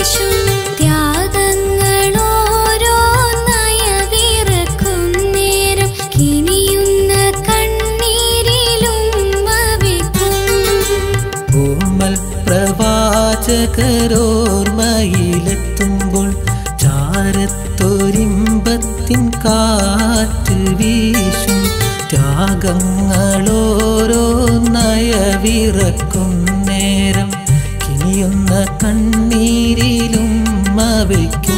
വീശും ത്യാഗങ്ങളോരോന്നയവിറക്കും നേരം കിനിയുന്ന കണ്ണീരിലും വവിക്കും ഓമൽ പ്രവാചകരോർമ്മയിലെത്തുമ്പോൾ ചാരത്തൊരിമ്പത്തിൻ കാറ്റ് വീശും ത്യാഗങ്ങളോരോ നയവിറക്കും നേരം കിനിയുന്ന കണ്ണീരിലും അവയ്ക്കും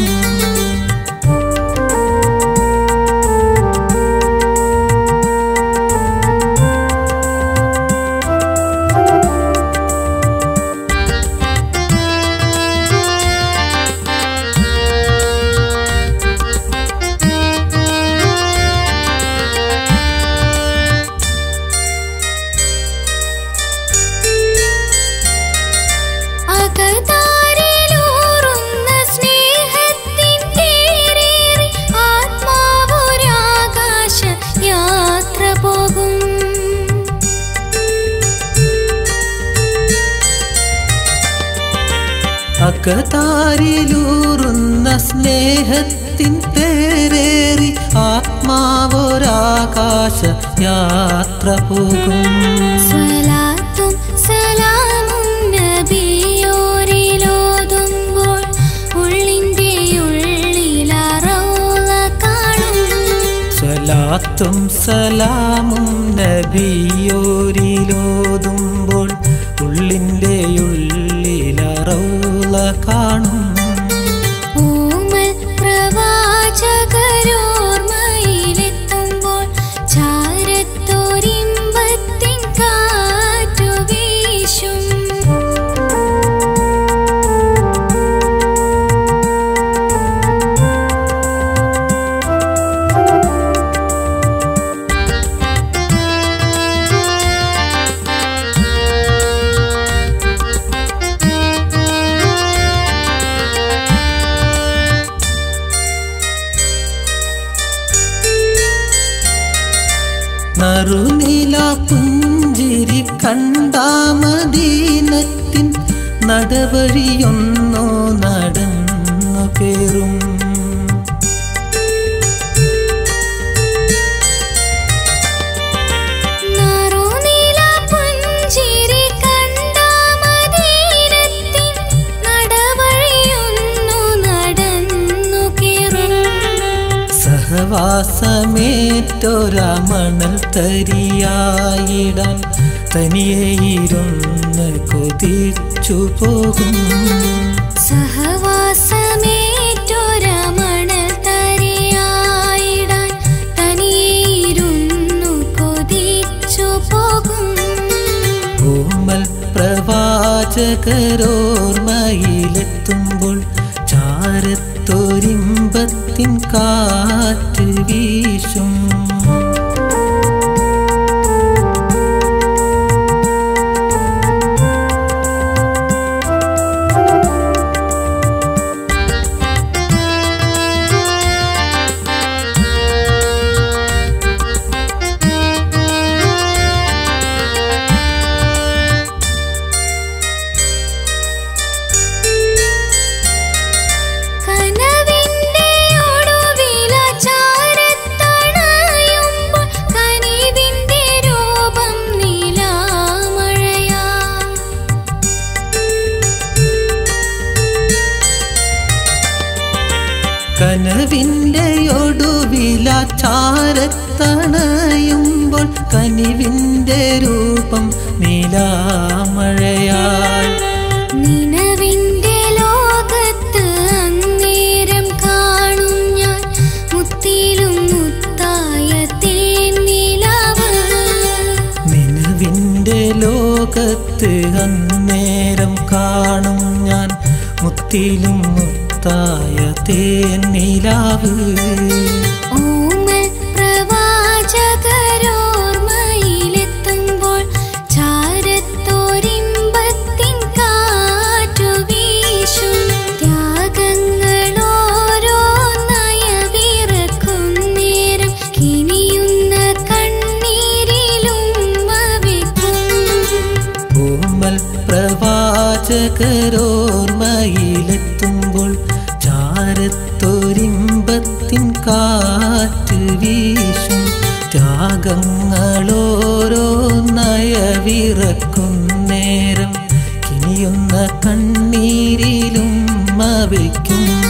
അകതാരിലൂറുന്ന സ്നേഹത്തിൻ തേരേറി ആത്മാവൊരാകാശ യാത്ര പോകും അകതാരിലൂറുന്ന സ്നേഹത്തിൻ തേരേറി ആത്മാവൊരാകാശ യാത്ര പോകും സ്വലാത്തും സലാമും നബിയോരിലോതുമ്പോൾ ഉള്ളിൻ്റെ ഉള്ളിലറോള കാണും സ്വലാത്തും സലാമും നബിയോരിലോതുമ്പോൾ ഉള്ളിൻ്റെ ഉള്ളിലറൗള കാണും ഊമൽ പ്രവാചകരോർമ്മയിലെത്തുമ്പോൾ ചാരത്തോരിമ്പത്തിൻ കാറ്റു വീശും നറുനില പുഞ്ചിരി കണ്ടാമദീനത്തിൻ നടവഴിയൊന്നോ നടന്നു പേറും നറുനില പുഞ്ചിരി കണ്ടാമദീനത്തിൻ നടവഴിയൊന്നു നടന്നു കേറും സഹവാസമേറ്റൊരമണൽ തരിയായിടാൻ തനിയെയിരുന്ന് കൊതിച്ചു പോകും സഹവാസമേറ്റൊരമണൽ തരിയായിടാൻ തനിയേയിരുന്നു കൊതിച്ചു പോകും ഓമൽ പ്രവാചകരോർമ്മയിലെത്തുമ്പോൾ ചാരത്തൊരിമ്പത്തിൻ കാറ്റ് വീശും കനവിന്റെ ഒടുവില ചാരത്തണയുമ്പോൾ കനിവിന്റെ രൂപം നിലാമഴയാ കനവിൻ്റെ ഒടുവില ചാരത്തണയുമ്പോൾ കനിവിൻ്റെ രൂപം നീലാമഴയാൽ നിലവിന്റെ ലോകത്ത് അന്നേരം കാണും ഞാൻ മുത്തിലും മുത്തായ തേനിലാവ് നിലവിൻ്റെ ലോകത്ത് അന്നേരം കാണും ഞാൻ മുത്തിലും മുത്തായ തേനിലാവ് ഓമൽ പ്രവാചകരോർമ്മയിലെത്തുമ്പോൾ ചാരത്തോരിമ്പത്തിൻ കാറ്റു വീശും ത്യാഗങ്ങളോരോന്നയവിറക്കും നേരം കിനിയുന്ന കണ്ണീരിലും വവിക്കും ഓമൽ പ്രവാചകരോർമ്മയിലെത്തുമ്പോൾ അകങ്ങളോരോ നയവിറക്കും നേരം കിനിയുന്ന കണ്ണീരിലും വയ്ക്കും